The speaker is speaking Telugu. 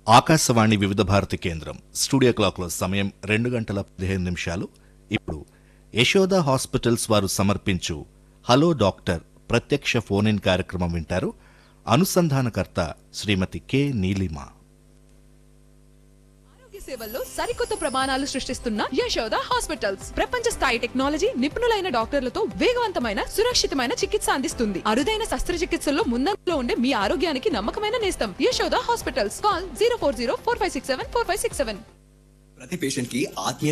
ఆకాశవాణి వివిధ భారతి కేంద్రం స్టూడియో క్లాక్లో సమయం రెండు గంటల పదిహేను నిమిషాలు ఇప్పుడు యశోద హాస్పిటల్స్ వారు సమర్పించు హలో డాక్టర్ ప్రత్యక్ష ఫోన్ ఇన్ కార్యక్రమం వింటారు అనుసంధానకర్త శ్రీమతి కె నీలిమ ఆరోగ్య సేవల్లో సరికొత్త ప్రమాణాలు సృష్టిస్తున్న యశోద హాస్పిటల్స్ ప్రపంచ స్థాయి టెక్నాలజీ నిపుణులైన డాక్టర్లతో వేగవంతమైన సురక్షితమైన చికిత్స అందిస్తుంది అరుదైన శస్త్రచికిత్సల్లో ముందంలో ఉండే మీ ఆరోగ్యానికి నమ్మకమైన నేస్తం Yashoda hospitals call zero four zero four five six seven four five six seven ప్రతి పేషెంట్ కి ఆత్మీయ